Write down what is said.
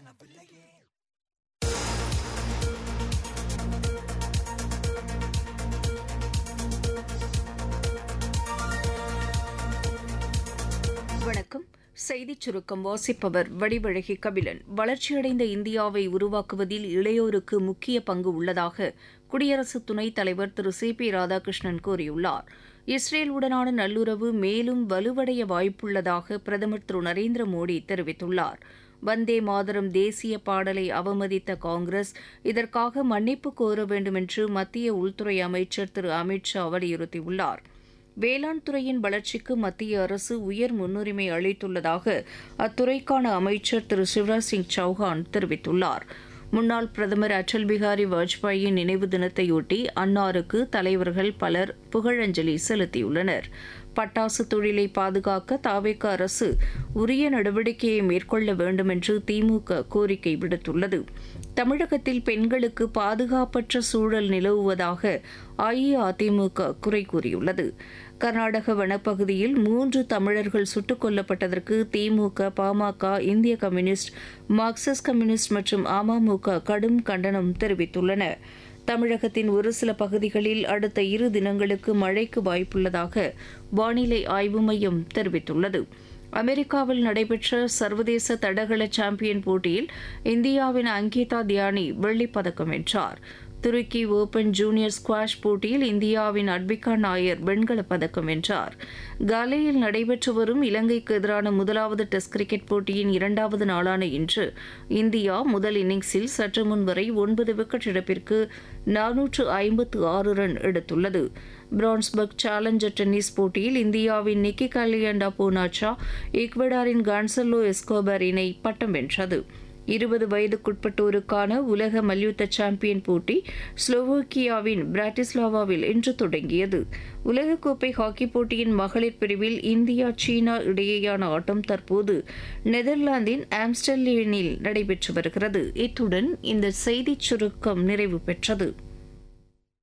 வணக்கம் செய்திச் சுருக்கம் வாசிப்பவர் வடிவழகி கபிலன் வளர்ச்சியடைந்த இந்தியாவை உருவாக்குவதில் இளையோருக்கு முக்கிய பங்கு உள்ளதாக குடியரசு துணைத் தலைவர் திரு சி பி ராதாகிருஷ்ணன் கூறியுள்ளார் இஸ்ரேலுடனான நல்லுறவு மேலும் வலுவடைய வாய்ப்புள்ளதாக பிரதமர் திரு நரேந்திர மோடி தெரிவித்துள்ளார் வந்தே மாதரம் தேசிய பாடலை அவமதித்த காங்கிரஸ் இதற்காக மன்னிப்பு கோர வேண்டுமென்று மத்திய உள்துறை அமைச்சர் திரு அமித் ஷா வலியுறுத்தியுள்ளார் வேளாண் துறையின் வளர்ச்சிக்கு மத்திய அரசு உயர் முன்னுரிமை அளித்துள்ளதாக அத்துறைக்கான அமைச்சர் திரு சிவராஜ் சிங் சௌஹான் தெரிவித்துள்ளார் முன்னாள் பிரதமர் அடல் பிகாரி வாஜ்பாயின் நினைவு தினத்தையொட்டி அன்னாருக்கு தலைவர்கள் பலர் புகழஞ்சலி செலுத்தியுள்ளனர் பட்டாசு தொழிலை பாதுகாக்க தாவேக அரசு உரிய நடவடிக்கையை மேற்கொள்ள வேண்டும் என்று திமுக கோரிக்கை விடுத்துள்ளது தமிழகத்தில் பெண்களுக்கு பாதுகாப்பற்ற சூழல் நிலவுவதாக அஇஅதிமுக குறை கூறியுள்ளது கர்நாடக வனப்பகுதியில் மூன்று தமிழர்கள் சுட்டுக் கொல்லப்பட்டதற்கு திமுக பாமக இந்திய கம்யூனிஸ்ட் மார்க்சிஸ்ட் கம்யூனிஸ்ட் மற்றும் அமமுக கடும் கண்டனம் தெரிவித்துள்ளன தமிழகத்தின் ஒரு சில பகுதிகளில் அடுத்த இரு தினங்களுக்கு மழைக்கு வாய்ப்புள்ளதாக வானிலை ஆய்வு மையம் தெரிவித்துள்ளது அமெரிக்காவில் நடைபெற்ற சர்வதேச தடகள சாம்பியன் போட்டியில் இந்தியாவின் அங்கிதா தியானி வெள்ளிப்பதக்கம் வென்றார் துருக்கி ஓபன் ஜூனியர் ஸ்குவாஷ் போட்டியில் இந்தியாவின் அட்பிகா நாயர் வெண்கலப் பதக்கம் வென்றார் காலேயில் நடைபெற்று வரும் இலங்கைக்கு எதிரான முதலாவது டெஸ்ட் கிரிக்கெட் போட்டியின் இரண்டாவது நாளான இன்று இந்தியா முதல் இன்னிங்ஸில் சற்று முன் வரை ஒன்பது விக்கெட் இழப்பிற்கு நானூற்று ஐம்பத்து ஆறு ரன் எடுத்துள்ளது பிரான்ஸ்பர்க் சேலஞ்சர் டென்னிஸ் போட்டியில் இந்தியாவின் நிக்கி கலியண்டா பூனாச்சா ஈக்வடாரின் கான்சல்லோ எஸ்கோபர் இணை பட்டம் வென்றது இருபது வயதுக்குட்பட்டோருக்கான உலக மல்யுத்த சாம்பியன் போட்டி ஸ்லோவோக்கியாவின் பிராட்டிஸ்லாவாவில் இன்று தொடங்கியது உலகக்கோப்பை ஹாக்கி போட்டியின் மகளிர் பிரிவில் இந்தியா சீனா இடையேயான ஆட்டம் தற்போது நெதர்லாந்தின் ஆம்ஸ்டர்லேனில் நடைபெற்று வருகிறது இத்துடன் இந்த செய்திச் சுருக்கம் நிறைவு பெற்றது